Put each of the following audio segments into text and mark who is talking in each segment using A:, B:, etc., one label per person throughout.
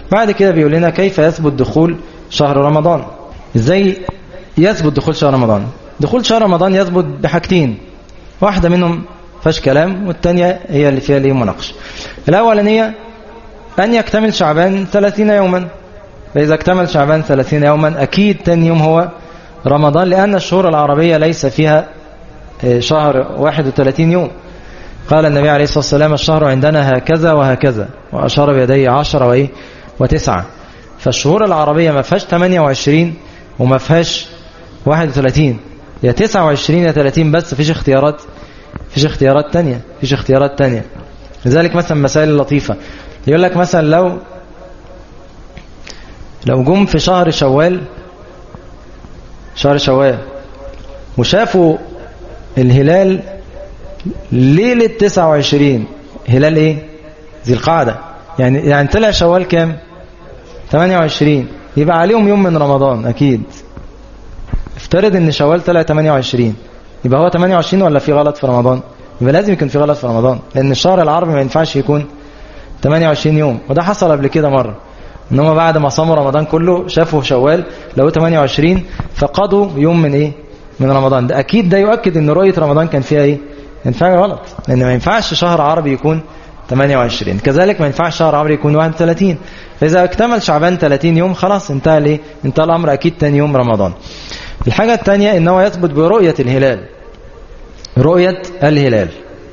A: بعد كده بيقول لنا كيف يثبت دخول شهر رمضان ازاي يثبت دخول شهر رمضان دخول شهر رمضان يثبت بحاجتين واحدة منهم فاش كلام والثانية هي اللي فيها ليه مناقشة الأولانية أن يكتمل شعبان 30 يوما فإذا اكتمل شعبان 30 يوما أكيد تاني يوم هو رمضان لأن الشهور العربية ليس فيها شهر 31 يوم قال النبي عليه الصلاة والسلام الشهر عندنا هكذا وهكذا وأشار بيديه عشرة وإيه وتسعة فالشهور العربية ما فيهاش 28 وما فيهاش 31 يا 29 يا 30 بس فيش اختيارات فيش اختيارات تانية فيش اختيارات تانية لذلك مثلا مسائل لطيفة يقول لك مثلا لو لو جم في شهر شوال شهر شوال وشافوا الهلال ليلة 29 هلال ايه ذي القعدة يعني يعني طلع شوال كام 28 يبقى عليهم يوم من رمضان اكيد افترض ان شوال طلع 28 يبقى هو 28 ولا في غلط في رمضان يبقى لازم يكون في غلط في رمضان لان الشهر العربي ما ينفعش يكون 28 يوم وده حصل قبل كده مرة ان هم بعد ما صاموا رمضان كله شافوا شوال لو 28 فقضوا يوم من ايه من رمضان ده اكيد ده يؤكد ان رؤية رمضان كان فيها ايه كان فيها غلط لان ما ينفعش شهر عربي يكون 28 كذلك ما ينفعش شهر عربي يكون 31 فاذا اكتمل شعبان 30 يوم خلاص انتهى ليه انتهى الامر اكيد تاني يوم رمضان الحاجة الثانية ان هو يثبت برؤية الهلال رؤية الهلال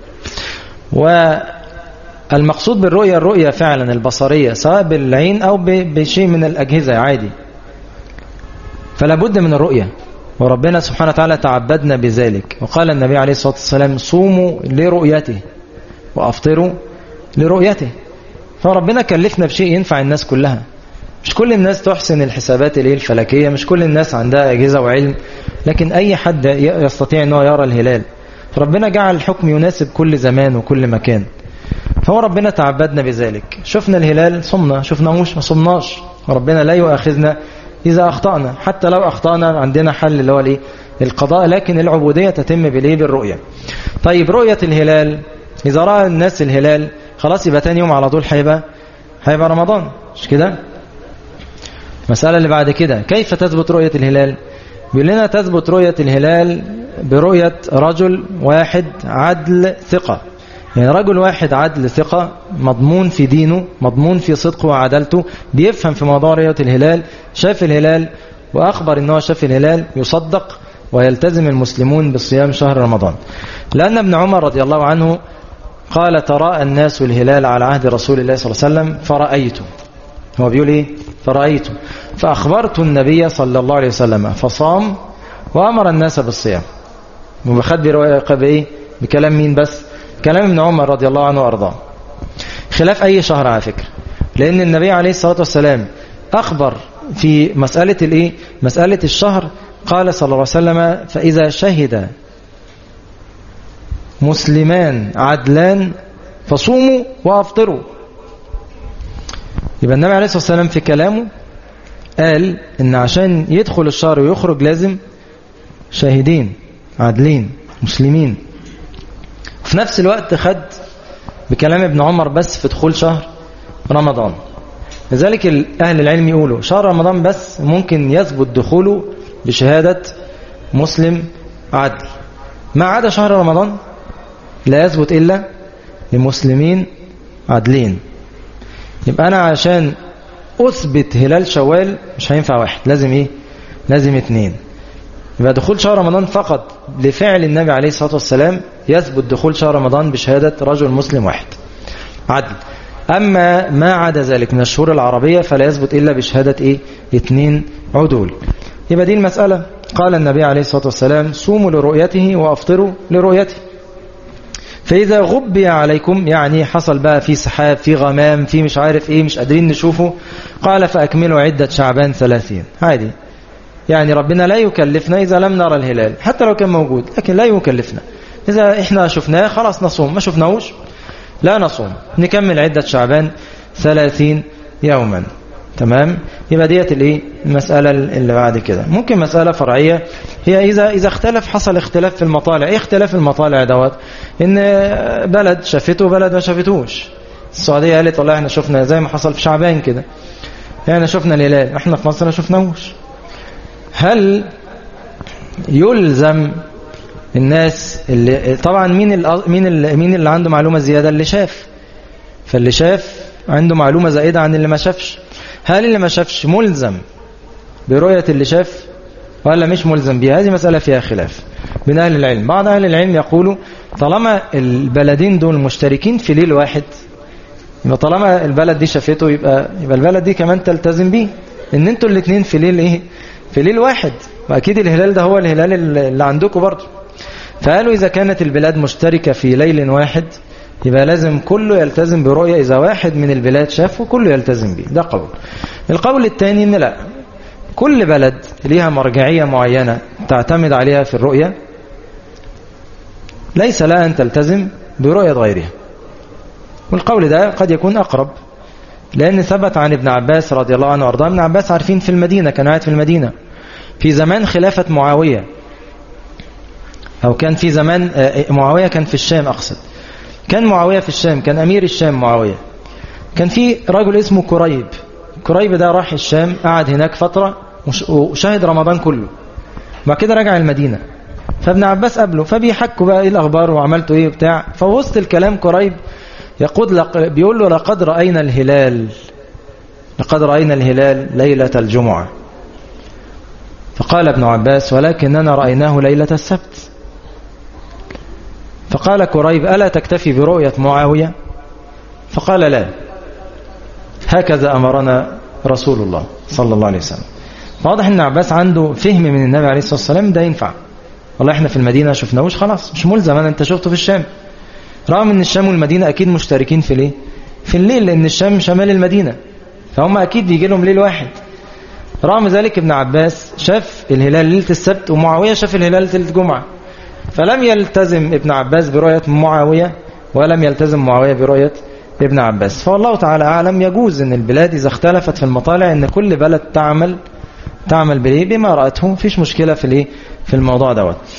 A: والمقصود بالرؤية الرؤية فعلا البصرية سواء بالعين أو بشيء من الأجهزة عادي فلا بد من الرؤية وربنا سبحانه وتعالى تعبدنا بذلك وقال النبي عليه الصلاة والسلام صوموا لرؤيته وأفطروا لرؤيته فربنا كلفنا بشيء ينفع الناس كلها مش كل الناس تحسن الحسابات الايه الفلكية مش كل الناس عندها أجهزة وعلم لكن أي حد يستطيع أنه يرى الهلال فربنا جعل الحكم يناسب كل زمان وكل مكان فهو ربنا تعبدنا بذلك شفنا الهلال صمنا شفناهوش ما صمناش وربنا لا يؤاخذنا إذا أخطأنا حتى لو أخطأنا عندنا حل اللي هو الايه القضاء لكن العبودية تتم بالايه بالرؤية طيب رؤية الهلال إذا رأى الناس الهلال خلاص يبقى تاني يوم على طول هيبقى هيبقى رمضان مش كده المسألة اللي بعد كده كيف تثبت رؤية الهلال بيقول لنا تثبت رؤية الهلال برؤية رجل واحد عدل ثقة يعني رجل واحد عدل ثقة مضمون في دينه مضمون في صدقه وعدلته بيفهم في موضوع رؤية الهلال شاف الهلال وأخبر أنه شاف الهلال يصدق ويلتزم المسلمون بصيام شهر رمضان لأن ابن عمر رضي الله عنه قال تراءى الناس الهلال على عهد رسول الله صلى الله عليه وسلم فرأيته هو بيقول ايه فرأيته فأخبرت النبي صلى الله عليه وسلم فصام وأمر الناس بالصيام وبخد بإيه بكلام مين بس كلام ابن عمر رضي الله عنه وأرضاه خلاف أي شهر على فكرة لأن النبي عليه الصلاة والسلام أخبر في مسألة الإيه مسألة الشهر قال صلى الله عليه وسلم فإذا شهد مسلمان عدلان فصوموا وأفطروا يبقى النبي عليه الصلاة والسلام في كلامه قال ان عشان يدخل الشهر ويخرج لازم شاهدين عادلين مسلمين في نفس الوقت خد بكلام ابن عمر بس في دخول شهر رمضان لذلك أهل العلم يقولوا شهر رمضان بس ممكن يثبت دخوله بشهادة مسلم عدل ما عدا شهر رمضان لا يثبت إلا لمسلمين عدلين يبقى أنا عشان أثبت هلال شوال مش هينفع واحد لازم إيه لازم اتنين يبقى دخول شهر رمضان فقط لفعل النبي عليه الصلاة والسلام يثبت دخول شهر رمضان بشهادة رجل مسلم واحد عدل أما ما عدا ذلك من الشهور العربية فلا يثبت إلا بشهادة إيه اتنين عدول يبقى دي المسألة قال النبي عليه الصلاة والسلام صوموا لرؤيته وأفطروا لرؤيته فإذا غبي عليكم يعني حصل بقى في سحاب في غمام في مش عارف ايه مش قادرين نشوفه قال فأكملوا عدة شعبان ثلاثين عادي يعني ربنا لا يكلفنا إذا لم نرى الهلال حتى لو كان موجود لكن لا يكلفنا إذا إحنا شفناه خلاص نصوم ما شفناهوش لا نصوم نكمل عدة شعبان ثلاثين يوما تمام يبقى ديت الايه المسألة اللي بعد كده ممكن مسألة فرعية هي إذا إذا اختلف حصل اختلاف في المطالع ايه اختلاف المطالع دوت ان بلد شافته وبلد ما شافتوش السعودية قالت والله احنا شفنا زي ما حصل في شعبان كده يعني شفنا الهلال احنا في مصر ما شفناهوش هل يلزم الناس اللي طبعا مين اللي مين اللي مين اللي عنده معلومه زياده اللي شاف فاللي شاف عنده معلومه زائده عن اللي ما شافش هل اللي ما شافش ملزم برؤيه اللي شاف ولا مش ملزم بها هذه مساله فيها خلاف بين اهل العلم بعض اهل العلم يقولوا طالما البلدين دول مشتركين في ليل واحد يبقى طالما البلد دي شافته يبقى يبقى البلد دي كمان تلتزم بيه ان انتوا الاثنين في ليل ايه في ليل واحد واكيد الهلال ده هو الهلال اللي عندكم برضه فقالوا اذا كانت البلاد مشتركه في ليل واحد يبقى لازم كله يلتزم برؤية إذا واحد من البلاد شافه كله يلتزم به ده قول القول الثاني إن لا كل بلد ليها مرجعية معينة تعتمد عليها في الرؤية ليس لها أن تلتزم برؤية غيرها والقول ده قد يكون أقرب لأن ثبت عن ابن عباس رضي الله عنه وارضاه ابن عباس عارفين في المدينة كان قاعد في المدينة في زمان خلافة معاوية أو كان في زمان معاوية كان في الشام أقصد كان معاوية في الشام كان أمير الشام معاوية كان في رجل اسمه كريب كريب ده راح الشام قعد هناك فترة وشاهد رمضان كله بعد كده رجع المدينة فابن عباس قابله فبيحكوا بقى ايه الاخبار وعملتوا ايه وبتاع فوسط الكلام كريب يقول لق... بيقول له لقد راينا الهلال لقد راينا الهلال ليله الجمعه فقال ابن عباس ولكننا رايناه ليله السبت فقال كريب الا تكتفي برؤيه معاويه فقال لا هكذا امرنا رسول الله صلى الله عليه وسلم واضح ان عباس عنده فهم من النبي عليه الصلاه والسلام ده ينفع والله احنا في المدينة شفناهوش خلاص مش ملزم انا انت شفته في الشام رغم ان الشام والمدينة اكيد مشتركين في ليه في الليل لان الشام شمال المدينة فهم اكيد بيجي لهم ليل واحد رغم ذلك ابن عباس شاف الهلال ليلة السبت ومعاوية شاف الهلال ليلة الجمعة فلم يلتزم ابن عباس برؤية معاوية ولم يلتزم معاوية برؤية ابن عباس فالله تعالى أعلم يجوز أن البلاد إذا اختلفت في المطالع أن كل بلد تعمل تعمل بليه بما رأته فيش مشكلة في الايه في الموضوع دوت